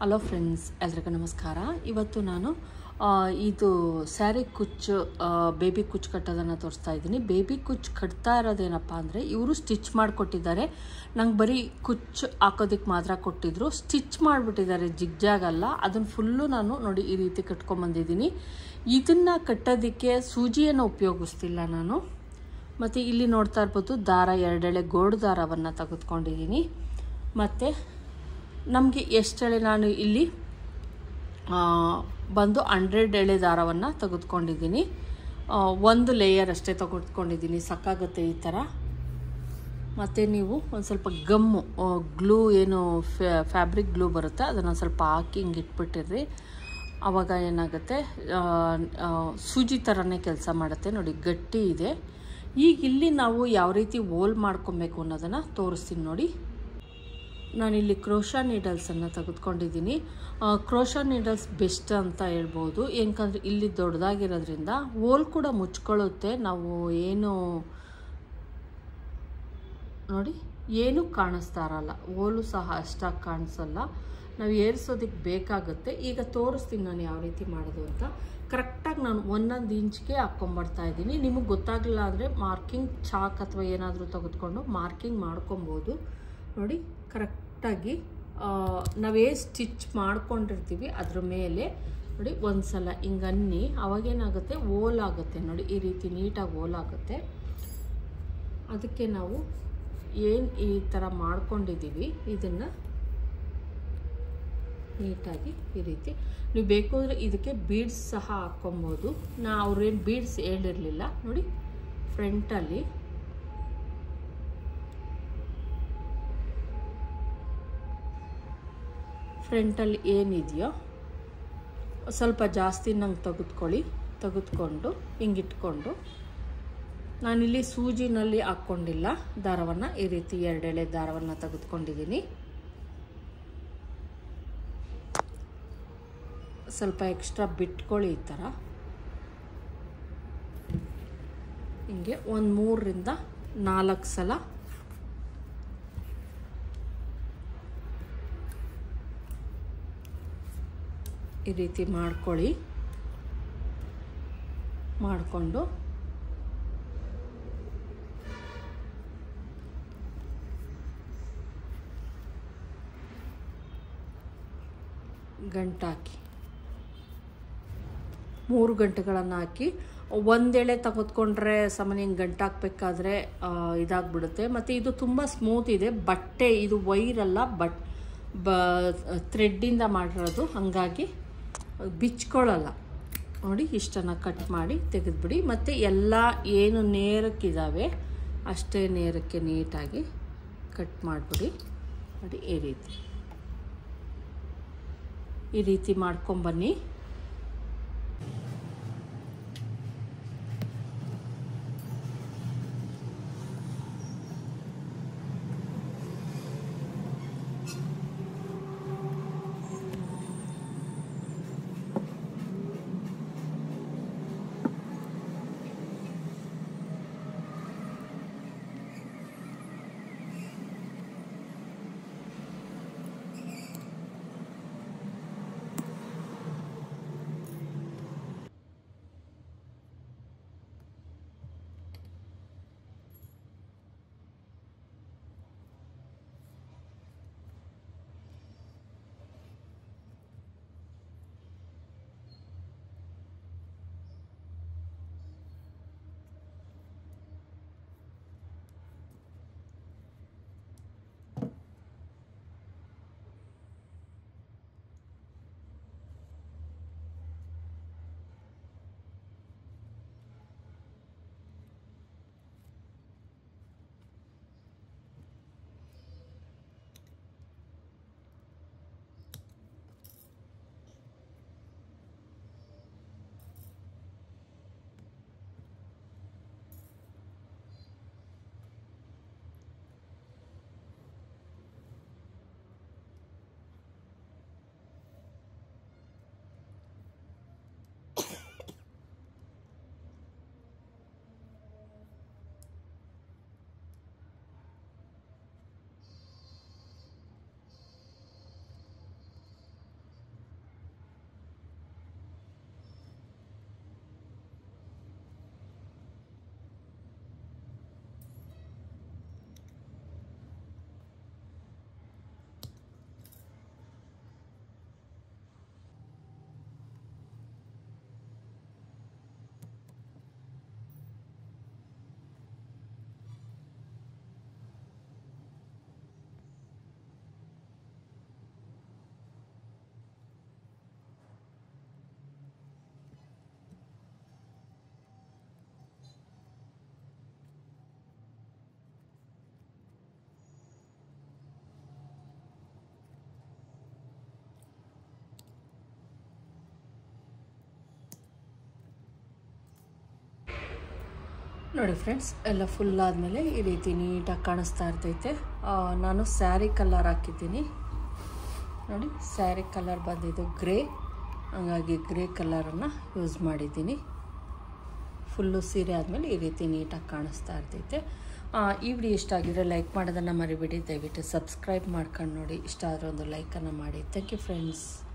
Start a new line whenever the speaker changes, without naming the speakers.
hello friends ಎಲ್ರಿಗೂ ನಮಸ್ಕಾರ ಇವತ್ತು ನಾನು ಆ, ಇದು ಸ್ಯಾರಿ ಕುಚ್ಚು ಬೇಬಿ ಕುಚ್ಚು ಕಟ್ಟೋದನ್ನು ತೋರಿಸ್ತಾ ಇದ್ದೀನಿ ಬೇಬಿ ಕುಚ್ಚು ಕಟ್ತಾ ಇರೋದೇನಪ್ಪ ಅಂದರೆ ಇವರು ಸ್ಟಿಚ್ ಮಾಡಿಕೊಟ್ಟಿದ್ದಾರೆ ನಂಗೆ ಬರೀ ಕುಚ್ಚು ಹಾಕೋದಕ್ಕೆ ಮಾತ್ರ ಕೊಟ್ಟಿದ್ರು ಸ್ಟಿಚ್ ಮಾಡಿಬಿಟ್ಟಿದ್ದಾರೆ ಜಿಗ್ಜಾಗಲ್ಲ ಅದನ್ನು ಫುಲ್ಲು ನಾನು ನೋಡಿ ಈ ರೀತಿ ಕಟ್ಕೊಂಬಂದಿದ್ದೀನಿ ಇದನ್ನು ಕಟ್ಟೋದಕ್ಕೆ ಸೂಜಿಯನ್ನು ಉಪಯೋಗಿಸ್ತಿಲ್ಲ ನಾನು ಮತ್ತು ಇಲ್ಲಿ ನೋಡ್ತಾ ಇರ್ಬೋದು ದಾರ ಎರಡೆಳೆ ಗೋಡು ದಾರವನ್ನು ತೆಗೆದುಕೊಂಡಿದ್ದೀನಿ ಮತ್ತು ನಮಗೆ ಎಷ್ಟೆಳೆ ನಾನು ಇಲ್ಲಿ ಆ, ಬಂದು ಹಂಡ್ರೆಡ್ ಎಳೆ ದಾರವನ್ನು ತೆಗೆದುಕೊಂಡಿದ್ದೀನಿ ಆ, ಒಂದು ಲೇಯರ್ ಅಷ್ಟೇ ತೆಗೆದುಕೊಂಡಿದ್ದೀನಿ ಸಾಕಾಗುತ್ತೆ ಈ ಥರ ಮತ್ತು ನೀವು ಒಂದು ಸ್ವಲ್ಪ ಗಮ್ಮು ಗ್ಲೂ ಏನು ಫ್ಯಾಬ್ರಿಕ್ ಗ್ಲೂ ಬರುತ್ತೆ ಅದನ್ನು ಸ್ವಲ್ಪ ಹಾಕಿ ಹಿಂಗೆ ಇಟ್ಬಿಟ್ಟಿರ್ರಿ ಆವಾಗ ಏನಾಗುತ್ತೆ ಆ, ಆ, ಸೂಜಿ ಥರನೇ ಕೆಲಸ ಮಾಡುತ್ತೆ ನೋಡಿ ಗಟ್ಟಿ ಇದೆ ಈಗ ಇಲ್ಲಿ ನಾವು ಯಾವ ರೀತಿ ಓಲ್ ಮಾಡ್ಕೊಬೇಕು ಅನ್ನೋದನ್ನು ತೋರಿಸ್ತೀನಿ ನೋಡಿ ನಾನಿಲ್ಲಿ ಕ್ರೋಶಾ ನೀಡಲ್ಸನ್ನು ತೆಗೆದುಕೊಂಡಿದ್ದೀನಿ ಕ್ರೋಶಾ ನೀಡಲ್ಸ್ ಬೆಸ್ಟ್ ಅಂತ ಹೇಳ್ಬೋದು ಏಕೆಂದರೆ ಇಲ್ಲಿ ದೊಡ್ಡದಾಗಿರೋದ್ರಿಂದ ಓಲ್ ಕೂಡ ಮುಚ್ಕೊಳ್ಳುತ್ತೆ ನಾವು ಏನು ನೋಡಿ ಏನೂ ಕಾಣಿಸ್ತಾ ಇರಲ್ಲ ಓಲು ಸಹ ಅಷ್ಟಾಗಿ ಕಾಣಿಸಲ್ಲ ನಾವು ಏರಿಸೋದಕ್ಕೆ ಬೇಕಾಗುತ್ತೆ ಈಗ ತೋರಿಸ್ತೀನಿ ನಾನು ಯಾವ ರೀತಿ ಮಾಡೋದು ಅಂತ ಕರೆಕ್ಟಾಗಿ ನಾನು ಒಂದೊಂದು ಇಂಚ್ಗೆ ಹಾಕ್ಕೊಂಬರ್ತಾ ಇದ್ದೀನಿ ನಿಮಗೆ ಗೊತ್ತಾಗಲಿಲ್ಲ ಅಂದರೆ ಮಾರ್ಕಿಂಗ್ ಚಾಕ್ ಅಥವಾ ಏನಾದರೂ ತೆಗೆದುಕೊಂಡು ಮಾರ್ಕಿಂಗ್ ಮಾಡ್ಕೊಬೋದು ನೋಡಿ ಕರೆಕ್ಟಾಗಿ ನಾವೇ ಸ್ಟಿಚ್ ಮಾಡ್ಕೊಂಡಿರ್ತೀವಿ ಅದ್ರ ಮೇಲೆ ನೋಡಿ ಒಂದು ಸಲ ಹಿಂಗೆ ಅನ್ನಿ ಅವಾಗೇನಾಗುತ್ತೆ ಓಲ್ ಆಗುತ್ತೆ ನೋಡಿ ಈ ರೀತಿ ನೀಟಾಗಿ ಓಲ್ ಆಗುತ್ತೆ ಅದಕ್ಕೆ ನಾವು ಏನು ಈ ಥರ ಮಾಡ್ಕೊಂಡಿದ್ದೀವಿ ಇದನ್ನು ನೀಟಾಗಿ ಈ ರೀತಿ ನೀವು ಬೇಕು ಅಂದರೆ ಇದಕ್ಕೆ ಬೀಡ್ಸ್ ಸಹ ಹಾಕ್ಕೊಬೋದು ನಾ ಅವ್ರೇನು ಬೀಡ್ಸ್ ಹೇಳಿರಲಿಲ್ಲ ನೋಡಿ ಫ್ರಂಟಲ್ಲಿ ಫ್ರಂಟಲ್ಲಿ ಏನಿದೆಯೋ ಸ್ವಲ್ಪ ಜಾಸ್ತಿ ನಂಗೆ ತೆಗೆದುಕೊಳ್ಳಿ ತೆಗೆದುಕೊಂಡು ಹಿಂಗಿಟ್ಕೊಂಡು ನಾನಿಲ್ಲಿ ಸೂಜಿನಲ್ಲಿ ಹಾಕ್ಕೊಂಡಿಲ್ಲ ದಾರವನ್ನು ಈ ರೀತಿ ಎರಡೆಳೆ ದಾರವನ್ನು ತೆಗೆದುಕೊಂಡಿದ್ದೀನಿ ಸ್ವಲ್ಪ ಎಕ್ಸ್ಟ್ರಾ ಬಿಟ್ಕೊಳ್ಳಿ ಈ ಥರ ಹಿಂಗೆ ಒಂದು ಮೂರರಿಂದ ನಾಲ್ಕು ಸಲ ಈ ರೀತಿ ಮಾಡ್ಕೊಳ್ಳಿ ಮಾಡಿಕೊಂಡು ಗಂಟಾಕಿ ಮೂರು ಗಂಟೆಗಳನ್ನು ಹಾಕಿ ಒಂದೆಳೆ ತೆಗೆದುಕೊಂಡ್ರೆ ಸಾಮಾನ್ಯ ಹಿಂಗೆ ಗಂಟು ಹಾಕ್ಬೇಕಾದ್ರೆ ಇದಾಗ್ಬಿಡುತ್ತೆ ಮತ್ತು ಇದು ತುಂಬ ಸ್ಮೂತ್ ಇದೆ ಬಟ್ಟೆ ಇದು ವೈರಲ್ಲ ಬಟ್ ಬ ಥ್ರೆಡ್ಡಿಂದ ಮಾಡಿರೋದು ಹಾಗಾಗಿ ಬಿಚ್ಕೊಳ್ಳಲ್ಲ ನೋಡಿ ಇಷ್ಟನ್ನು ಕಟ್ ಮಾಡಿ ತೆಗೆದುಬಿಡಿ ಮತ್ತು ಎಲ್ಲ ಏನು ನೇರಕ್ಕಿದ್ದಾವೆ ಅಷ್ಟೇ ನೇರಕ್ಕೆ ನೀಟಾಗಿ ಕಟ್ ಮಾಡಿಬಿಡಿ ನೋಡಿ ಈ ರೀತಿ ಈ ರೀತಿ ಮಾಡ್ಕೊಂಬನ್ನಿ ನೋಡಿ ಫ್ರೆಂಡ್ಸ್ ಎಲ್ಲ ಫುಲ್ ಆದಮೇಲೆ ಈ ರೀತಿ ನೀಟಾಗಿ ಕಾಣಿಸ್ತಾ ಇರ್ತೈತೆ ಆ, ನಾನು ಸ್ಯಾರಿ ಕಲರ್ ಹಾಕಿದ್ದೀನಿ ನೋಡಿ ಸ್ಯಾರಿ ಕಲರ್ ಬಂದಿದ್ದು ಗ್ರೇ ಹಂಗಾಗಿ ಗ್ರೇ ಕಲರನ್ನು ಯೂಸ್ ಮಾಡಿದ್ದೀನಿ ಫುಲ್ಲು ಸೀರೆ ಆದಮೇಲೆ ಈ ರೀತಿ ನೀಟಾಗಿ ಕಾಣಿಸ್ತಾ ಇರ್ತೈತೆ ಆ, ಈ ವಿಡಿಯೋ ಇಷ್ಟ ಆಗಿದ್ರೆ ಲೈಕ್ ಮಾಡೋದನ್ನು ಮರಿಬೇಡಿ ದಯವಿಟ್ಟು ಸಬ್ಸ್ಕ್ರೈಬ್ ಮಾಡ್ಕೊಂಡು ನೋಡಿ ಇಷ್ಟ ಆದರೆ ಒಂದು ಲೈಕನ್ನು ಮಾಡಿ ಥ್ಯಾಂಕ್ ಯು ಫ್ರೆಂಡ್ಸ್